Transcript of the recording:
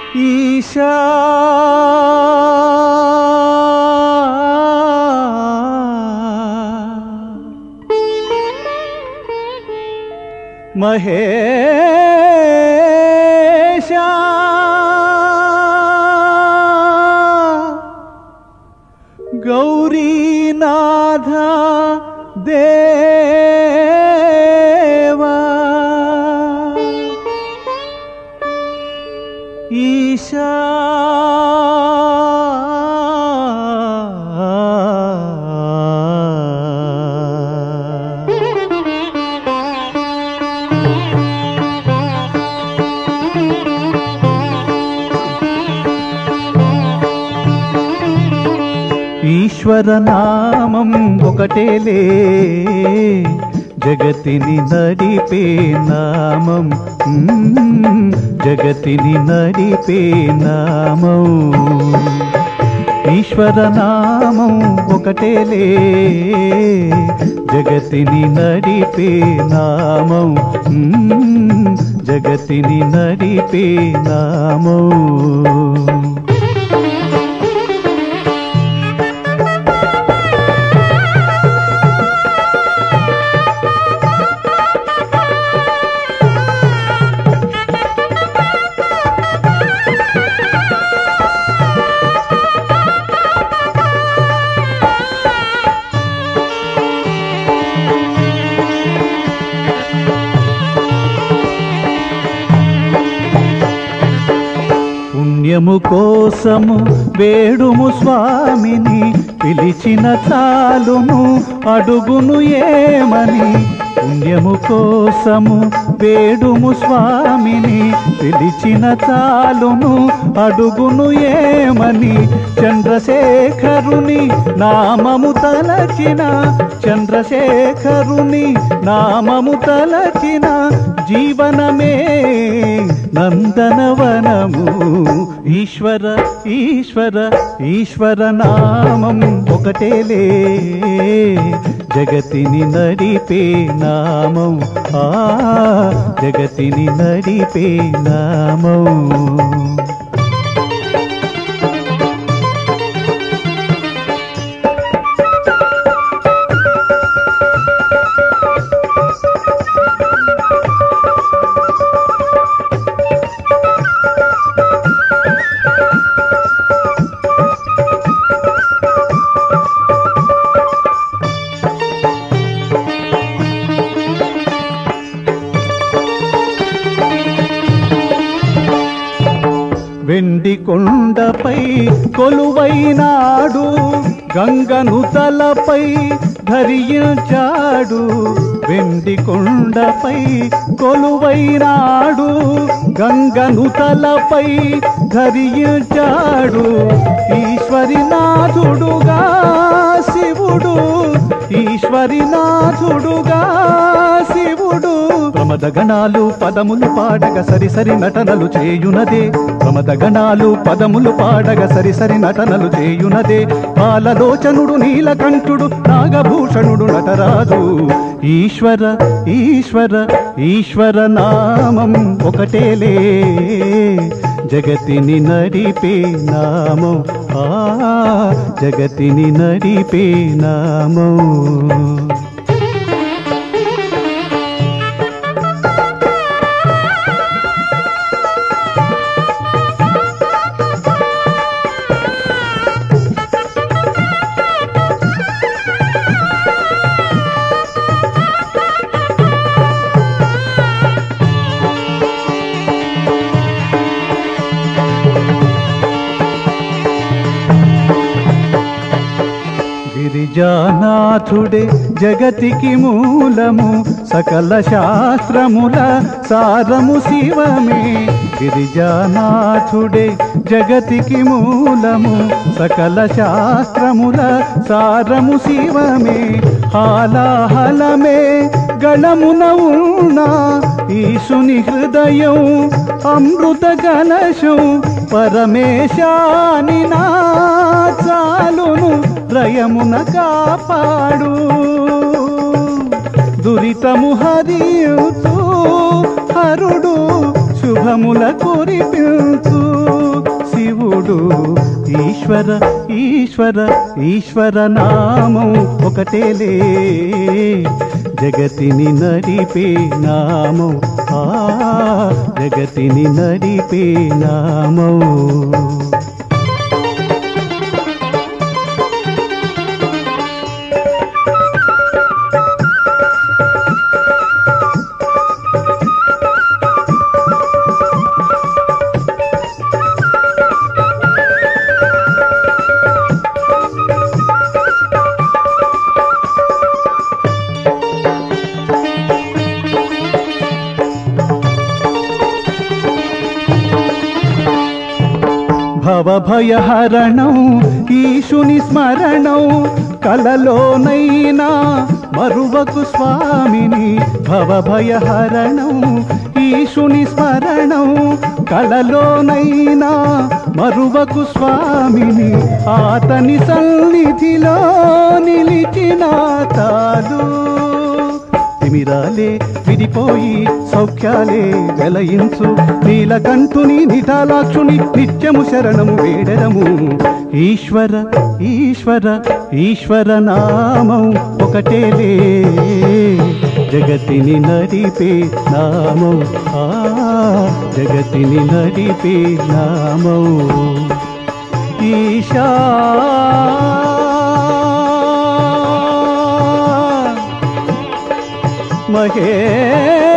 ఈశా మహేశా గౌరీనాథ దేవా ఈశా ఈశ్వర నామం ఒకటేలే జగతిని నడిపే నామం మ్మ్. జగతిని నడిపే నామం ఈశ్వర నామం ఒకటేలే జగతిని నడిపే నామం మ్మ్. జగతిని నడిపే నామం పుణ్యము కోసము వేడుము స్వామిని పిలిచిన చాలును అడుగును ఏమని పుణ్యము కోసము వేడుము స్వామిని పిలిచిన చాలును అడుగును ఏమని చంద్రశేఖరుని నామము తలచిన చంద్రశేఖరుని నామము తలచిన జీవనమే నందనవనము ఈశ్వర ఈశ్వర ఈశ్వర నామం ఒకటేలే జగతిని నడిపే నామం ఆ జగతిని నడిపే నామం వెండి కొండపై కొలువైనాడు గంగను తలపై ధరించాడు వెండి కొండపై కొలువైనాడు గంగను తలపై ధరించాడు ఈశ్వరినాథుడుగా శివుడు ఈశ్వరినాథుడుగా శివుడు ప్రమద గణాలు పదములు పాడగ సరి సరి నటనలు చేయునదే ప్రమద గణాలు పదములు పాడగ సరి సరి నటనలు చేయునదే పాలలోచనుడు నీలకంఠుడు నాగభూషణుడు నటరాజు ఈశ్వర ఈశ్వర ఈశ్వర నామం ఒకటేలే జగతిని నడిపే నామం ఆ జగతిని నడిపే నామం గిరిజానాథుడే జగతికి మూలము సకల శాస్త్రముల సారము శివమే గిరిజానాథుడే జగతికి మూలము సకల శాస్త్రముల సారము శివమే హాలాహలమే గళమున ఉన్న ఈశుని హృదయం అమృత కలశం పరమేశాని నా చాలును రయమున కాపాడు దురితము హరియుతూ హరుడు శుభముల కురిపించు ఈశ్వర ఈశ్వర ఈశ్వర నామం ఒకటేలే జగతిని నడిపే నామం ఆ జగతిని నడిపే నామం భవభయహరణం ఈశుని స్మరణం కలలోనైనా మరువకు స్వామిని భవభయహరణం ఈశుని స్మరణం కలలోనైనా మరువకు స్వామిని ఆతని సన్నిధిలో నిలిచిన తాలు తిమిరాలే విడిపోయి సౌఖ్యాలే వెలయించు నీలకంఠుని నిటాలాక్షుని నిత్యము శరణము వేడరము ఈశ్వర ఈశ్వర ఈశ్వర నామం ఒకటేలే జగతిని నడిపే నామం ఆ జగతిని నడిపే నామం ఈశా మహేశ్వర